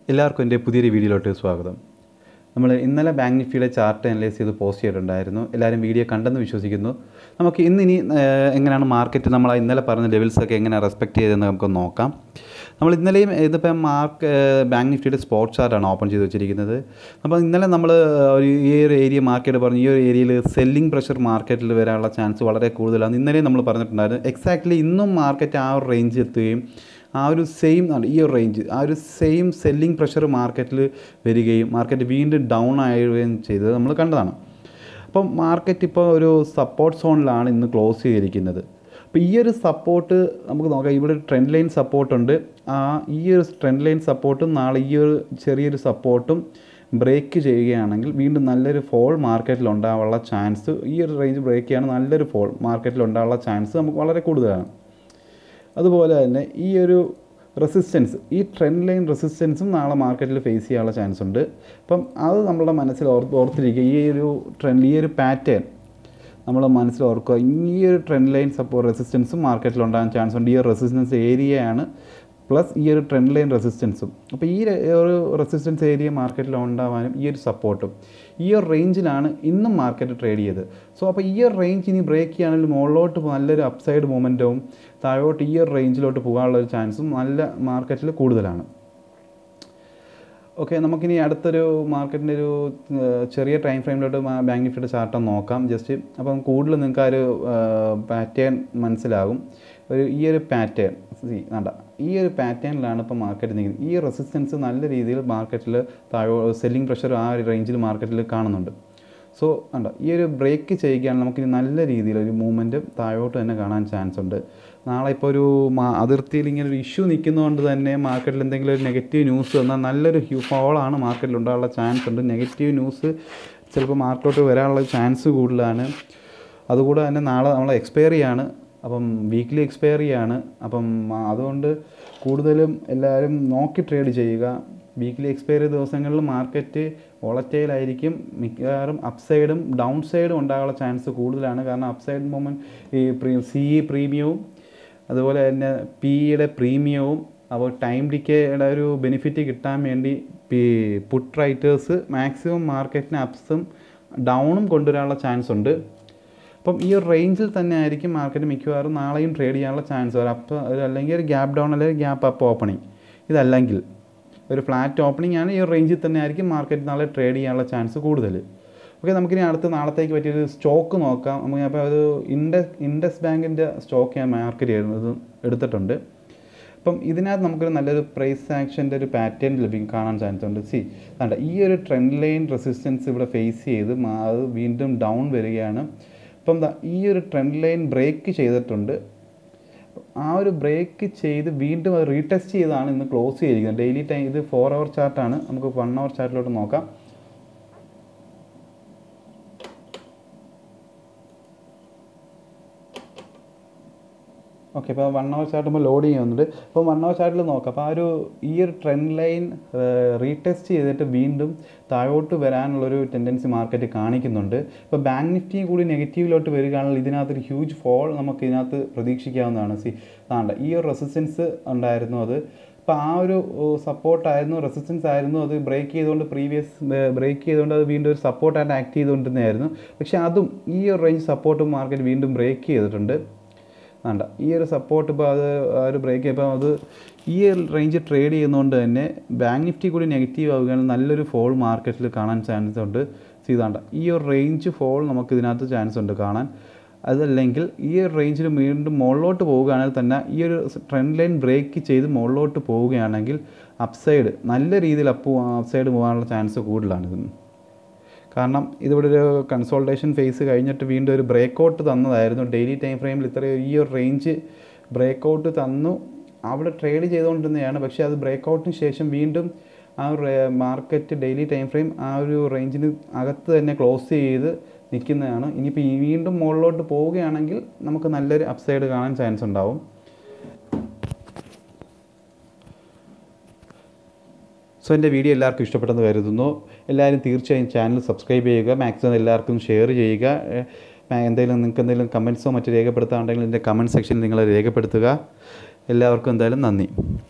എല്ലാവർക്കും എൻ്റെ പുതിയൊരു വീഡിയോയിലോട്ട് സ്വാഗതം നമ്മൾ ഇന്നലെ ബാങ്ക് നിഫ്റ്റിയുടെ ചാർട്ട് അനലൈസ് ചെയ്ത് പോസ്റ്റ് ചെയ്തിട്ടുണ്ടായിരുന്നു എല്ലാവരും വീഡിയോ കണ്ടെന്ന് വിശ്വസിക്കുന്നു നമുക്ക് ഇന്നിനി ഏഹ്, എങ്ങനെയാണ് മാർക്കറ്റ് നമ്മൾ ആ ഇന്നലെ പറഞ്ഞ ലെവൽസൊക്കെ എങ്ങനെ റെസ്പെക്ട് ചെയ്തതെന്ന് നമുക്ക് നോക്കാം നമ്മൾ ഇന്നലെയും ഇതിപ്പം മാർക്ക് ഏഹ്, ബാങ്ക് നിഫ്റ്റിയുടെ സ്പോട്ട് ചാർട്ടാണ് ഓപ്പൺ ചെയ്ത് വെച്ചിരിക്കുന്നത് അപ്പോൾ ഇന്നലെ നമ്മൾ ഒരു ഈ ഒരു ഏരിയ മാർക്കറ്റ് പറഞ്ഞു ഈ ഒരു ഏരിയയിൽ സെല്ലിംഗ് പ്രഷർ മാർക്കറ്റിൽ വരാനുള്ള ചാൻസ് വളരെ കൂടുതലാണ് ഇന്നലെയും നമ്മൾ പറഞ്ഞിട്ടുണ്ടായിരുന്നു എക്സാക്ട്ലി ഇന്നും മാർക്കറ്റ് ആ ഒരു റേഞ്ച് എത്തുകയും ആ ഒരു സെയിം ഈ ഒരു റേഞ്ച് ആ ഒരു സെയിം സെല്ലിംഗ് പ്രഷർ മാർക്കറ്റിൽ വരികയും മാർക്കറ്റ് വീണ്ടും ഡൗൺ ആവുകയും ചെയ്തത് നമ്മൾ കണ്ടതാണ് അപ്പം മാർക്കറ്റ് ഇപ്പോൾ ഒരു സപ്പോർട്ട് സോണിലാണ് ഇന്ന് ക്ലോസ് ചെയ്തിരിക്കുന്നത് അപ്പോൾ ഈ ഒരു സപ്പോർട്ട് നമുക്ക് നോക്കാം ഇവിടെ ഒരു ട്രെൻഡ് ലൈൻ സപ്പോർട്ടുണ്ട് ആ ഈ ഒരു ട്രെൻഡ് ലൈൻ സപ്പോർട്ടും നാളെ ഈ ഒരു ചെറിയൊരു സപ്പോർട്ടും ബ്രേക്ക് ചെയ്യുകയാണെങ്കിൽ വീണ്ടും നല്ലൊരു ഫോൾ മാർക്കറ്റിൽ ഉണ്ടാകാനുള്ള ചാൻസ് ഈ ഒരു റേഞ്ച് ബ്രേക്ക് ചെയ്യാണ് നല്ലൊരു ഫോൾ മാർക്കറ്റിൽ ഉണ്ടാകാനുള്ള ചാൻസ് നമുക്ക് വളരെ കൂടുതലാണ് അതുപോലെ തന്നെ ഈ ഒരു റെസിസ്റ്റൻസ് ഈ ട്രെൻഡ് ലൈൻ റെസിസ്റ്റൻസും നാളെ മാർക്കറ്റിൽ ഫേസ് ചെയ്യാനുള്ള ചാൻസ് ഉണ്ട് അപ്പം അത് നമ്മുടെ മനസ്സിൽ ഓർത്ത് ഓർത്തിരിക്കുക ഈ ഒരു ട്രെൻഡ് ഈ ഒരു പാറ്റേൺ നമ്മൾ മനസ്സിൽ ഓർക്കുക ഈ ഒരു ട്രെൻഡ് ലൈൻ സപ്പോർട്ട് റെസിസ്റ്റൻസും മാർക്കറ്റിൽ ഉണ്ടാകാൻ ചാൻസ് ഉണ്ട് ഈ ഒരു റെസിസ്റ്റൻസ് ഏരിയയാണ് പ്ലസ് ഈ ഒരു ട്രെൻഡ് ലൈൻ റെസിസ്റ്റൻസും അപ്പോൾ ഈ ര- ഒരു റെസിസ്റ്റൻസ് ഏരിയ മാർക്കറ്റിൽ ഉണ്ടാവാനും ഈ ഒരു സപ്പോർട്ടും ഈ ഒരു റേഞ്ചിലാണ് ഇന്നും മാർക്കറ്റ് ട്രേഡ് ചെയ്തത് സോ അപ്പോൾ ഈ ഒരു റേഞ്ച് ഇനി ബ്രേക്ക് ചെയ്യുകയാണെങ്കിൽ മുകളിലോട്ട് പോ- നല്ലൊരു അപ്സൈഡ് മൂമെൻറ്റവും താഴോട്ട് ഈ ഒരു റേഞ്ചിലോട്ട് പോകാനുള്ള ഒരു ചാൻസും നല്ല മാർക്കറ്റിൽ കൂടുതലാണ് ഓക്കെ നമുക്കിനി അടുത്തൊരു മാർക്കറ്റിൻ്റെ ഒരു ഏഹ്, ചെറിയ ടൈം ഫ്രെയിമിലോട്ട് ബാങ്ക് നിഫ്റ്റിയുടെ ചാർട്ട് നോക്കാം ജസ്റ്റ് അപ്പം കൂടുതൽ നിങ്ങൾക്ക് ആ ഒരു പാറ്റേൺ മനസ്സിലാകും ഒരു ഈ ഒരു പാറ്റേൺ വേണ്ട ഈ ഒരു പാറ്റേണിലാണ് ഇപ്പോൾ മാർക്കറ്റ് നിൽക്കുന്നത് ഈ റെസിസ്റ്റൻസ് നല്ല രീതിയിൽ മാർക്കറ്റിൽ താഴോ സെല്ലിംഗ് പ്രഷർ ആ ഒരു റേഞ്ചിൽ മാർക്കറ്റിൽ കാണുന്നുണ്ട് സോ കണ്ട ഈ ഒരു ബ്രേക്ക് ചെയ്യുകയാണെങ്കിൽ നമുക്കിനി നല്ല രീതിയിൽ ഒരു മൂവ്മെൻറ്റ് താഴോട്ട് തന്നെ കാണാൻ ചാൻസ് ഉണ്ട് നാളെ ഇപ്പോൾ ഒരു മാ- അതിർത്തിയിൽ ഇങ്ങനെ ഒരു ഇഷ്യൂ നിൽക്കുന്നതുകൊണ്ട് തന്നെ മാർക്കറ്റിൽ എന്തെങ്കിലും ഒരു നെഗറ്റീവ് ന്യൂസ് വന്നാൽ നല്ലൊരു ഹ്യൂ ഫോളാണ് മാർക്കറ്റിൽ ഉണ്ടാകാനുള്ള ചാൻസ് ഉണ്ട് നെഗറ്റീവ് ന്യൂസ് ചിലപ്പോൾ മാർക്കറ്റോട്ട് വരാനുള്ള ചാൻസ് കൂടുതലാണ് അതുകൂടെ തന്നെ നാളെ നമ്മൾ എക്സ്പയറി ആണ് അപ്പം വീക്ക്ലി എക്സ്പയറി ആണ് അപ്പം ആ, അതുകൊണ്ട് കൂടുതലും എല്ലാവരും നോക്കി ട്രേഡ് ചെയ്യുക വീക്ക്ലി എക്സ്പയറി ദിവസങ്ങളിൽ മാർക്കറ്റ് വോളറ്റൈലായിരിക്കും മിക്കവാറും അപ്സൈഡും ഡൗൺ സൈഡും ഉണ്ടാകാനുള്ള ചാൻസ് കൂടുതലാണ് കാരണം അപ്സൈഡ് മൂമെൻറ്റ് ഈ പ്രീ സി ഇ പ്രീമിയവും അതുപോലെ തന്നെ പിയുടെ പ്രീമിയവും അപ്പോൾ ടൈം ഡിക്കേയുടെ ഒരു ബെനിഫിറ്റ് കിട്ടാൻ വേണ്ടി പി പുട്ട് റൈറ്റേഴ്സ് മാക്സിമം മാർക്കറ്റിന് അപ്സും ഡൗണും കൊണ്ടുവരാനുള്ള ചാൻസ് ഉണ്ട് അപ്പം ഈ ഒരു റേഞ്ചിൽ തന്നെ ആയിരിക്കും മാർക്കറ്റ് മിക്കവാറും നാളെയും ട്രേഡ് ചെയ്യാനുള്ള ചാൻസ് ഒരു അപ്പ് ഒരു അല്ലെങ്കിൽ ഒരു ഗ്യാപ്പ് ഡൗൺ അല്ലെങ്കിൽ ഗ്യാപ്പ് അപ്പ് ഓപ്പണിംഗ് ഇതല്ലെങ്കിൽ ഒരു ഫ്ലാറ്റ് ഓപ്പണിംഗ് ആണ് ഈ ഒരു റേഞ്ചിൽ തന്നെ ആയിരിക്കും മാർക്കറ്റ് നാളെ ട്രേഡ് ചെയ്യാനുള്ള ചാൻസ് കൂടുതൽ ഓക്കെ നമുക്കിനി അടുത്ത നാളത്തേക്ക് പറ്റിയൊരു സ്റ്റോക്ക് നോക്കാം നമുക്ക് അപ്പോൾ ഒരു ഇൻഡസ് ഇൻഡസ് ബാങ്കിൻ്റെ സ്റ്റോക്ക് ഞാൻ മാർക്കറ്റ് ചെയ്യുന്നത് എടുത്തിട്ടുണ്ട് അപ്പം ഇതിനകത്ത് നമുക്കൊരു നല്ലൊരു പ്രൈസ് ആക്ഷൻ്റെ ഒരു പാറ്റേൺ ലഭിക്കും കാണാൻ ചാൻസ് ഉണ്ട് സി വേണ്ട ഈ ഒരു ട്രെൻഡ് ലൈൻ റെസിസ്റ്റൻസ് ഇവിടെ ഫേസ് ചെയ്ത് മാ- അത് വീണ്ടും ഡൗൺ വരികയാണ് അപ്പം ദാ ഈ ഒരു ട്രെൻഡ് ലൈൻ ബ്രേക്ക് ചെയ്തിട്ടുണ്ട് ആ ഒരു ബ്രേക്ക് ചെയ്ത് വീണ്ടും അത് റീടെസ്റ്റ് ചെയ്താണ് ഇന്ന് ക്ലോസ് ചെയ്തിരിക്കുന്നത് ഡെയിലി ടൈം ഇത് ഫോർ അവർ ചാർട്ടാണ് നമുക്ക് വൺ അവർ ചാർട്ടിലോട്ട് നോക്കാം ഓക്കെ അപ്പോൾ വൺ അവർ ചാർട്ട് ഇപ്പോൾ ലോഡ് ചെയ്യുന്നുണ്ട് അപ്പോൾ വൺ അവർ ചാർട്ടിൽ നോക്കാം അപ്പോൾ ആ ഒരു ഈ ഒരു ട്രെൻഡ് ലൈൻ റീടെസ്റ്റ് ചെയ്തിട്ട് വീണ്ടും താഴോട്ട് വരാനുള്ളൊരു ടെൻഡൻസി മാർക്കറ്റ് കാണിക്കുന്നുണ്ട് ഇപ്പോൾ ബാങ്ക് നിഫ്റ്റി കൂടി നെഗറ്റീവിലോട്ട് വരികയാണെങ്കിൽ ഇതിനകത്തൊരു ഹ്യൂജ് ഫോൾ നമുക്ക് ഇതിനകത്ത് പ്രതീക്ഷിക്കാവുന്നതാണ് സി താണ്ട ഈ ഒരു റെസിസ്റ്റൻസ് ഉണ്ടായിരുന്നു അത് അപ്പോൾ ആ ഒരു സപ്പോർട്ടായിരുന്നു റെസിസ്റ്റൻസ് ആയിരുന്നു അത് ബ്രേക്ക് ചെയ്തുകൊണ്ട് പ്രീവിയസ് ബ്രേക്ക് ചെയ്തുകൊണ്ട് അത് വീണ്ടും ഒരു സപ്പോർട്ടായിട്ട് ആക്ട് ചെയ്തുകൊണ്ടിരുന്നതായിരുന്നു പക്ഷേ അതും ഈ ഒരു റേഞ്ച് സപ്പോർട്ടും മാർക്കറ്റ് വീണ്ടും ബ്രേക്ക് ചെയ്തിട്ടുണ്ട് വേണ്ട ഈ ഒരു സപ്പോർട്ട് ഇപ്പോൾ അത് ആ ഒരു ബ്രേക്ക് ഇപ്പോൾ അത് ഈ ഒരു റേഞ്ച് ട്രേഡ് ചെയ്യുന്നതുകൊണ്ട് തന്നെ ബാങ്ക് നിഫ്റ്റി കൂടി നെഗറ്റീവ് ആവുകയാണെങ്കിൽ നല്ലൊരു ഫോൾ മാർക്കറ്റിൽ കാണാൻ ചാൻസ് ഉണ്ട് ചെയ്താണ്ട ഈ ഒരു റേഞ്ച് ഫോൾ നമുക്ക് ഇതിനകത്ത് ചാൻസ് ഉണ്ട് കാണാൻ അതല്ലെങ്കിൽ ഈ ഒരു റേഞ്ചിൽ വീണ്ടും മുകളിലോട്ട് പോവുകയാണെങ്കിൽ തന്നെ ഈ ഒരു ട്രെൻഡ് ലൈൻ ബ്രേക്ക് ചെയ്ത് മുകളിലോട്ട് പോവുകയാണെങ്കിൽ അപ്സൈഡ് നല്ല രീതിയിൽ അപ്പ് അപ്സൈഡ് പോകാനുള്ള ചാൻസ് കൂടുതലാണ് ഇതിന് കാരണം ഇതിവിടെ ഒരു കൺസോൾട്ടേഷൻ ഫേസ് കഴിഞ്ഞിട്ട് വീണ്ടും ഒരു ബ്രേക്ക് ഔട്ട് തന്നതായിരുന്നു ഡെയിലി ടൈം ഫ്രെയിമിൽ ഇത്രയും ഈ ഒരു റേഞ്ച് ബ്രേക്ക് ഔട്ട് തന്നു അവിടെ ട്രേഡ് ചെയ്തുകൊണ്ടിരുന്നതാണ് പക്ഷേ അത് ബ്രേക്ക് ഔട്ടിന് ശേഷം വീണ്ടും ആ ഒരു മാർക്കറ്റ് ഡെയിലി ടൈം ഫ്രെയിം ആ ഒരു റേഞ്ചിന് അകത്ത് തന്നെ ക്ലോസ് ചെയ്ത് നിൽക്കുന്നതാണ് ഇനിയിപ്പോൾ ഈ വീണ്ടും മുകളിലോട്ട് പോവുകയാണെങ്കിൽ നമുക്ക് നല്ലൊരു അപ്സൈഡ് കാണാൻ ചാൻസ് ഉണ്ടാവും സോ എൻ്റെ വീഡിയോ എല്ലാവർക്കും ഇഷ്ടപ്പെട്ടെന്ന് കരുതുന്നു എല്ലാവരും തീർച്ചയായും ചാനൽ സബ്സ്ക്രൈബ് ചെയ്യുക മാക്സിമം എല്ലാവർക്കും ഷെയർ ചെയ്യുക ഏഹ്, മാ- എന്തെങ്കിലും നിങ്ങൾക്ക് എന്തെങ്കിലും കമൻസോ മറ്റോ രേഖപ്പെടുത്താനുണ്ടെങ്കിൽ എൻ്റെ കമൻറ്റ് സെക്ഷനിൽ നിങ്ങൾ രേഖപ്പെടുത്തുക എല്ലാവർക്കും എന്തായാലും നന്ദി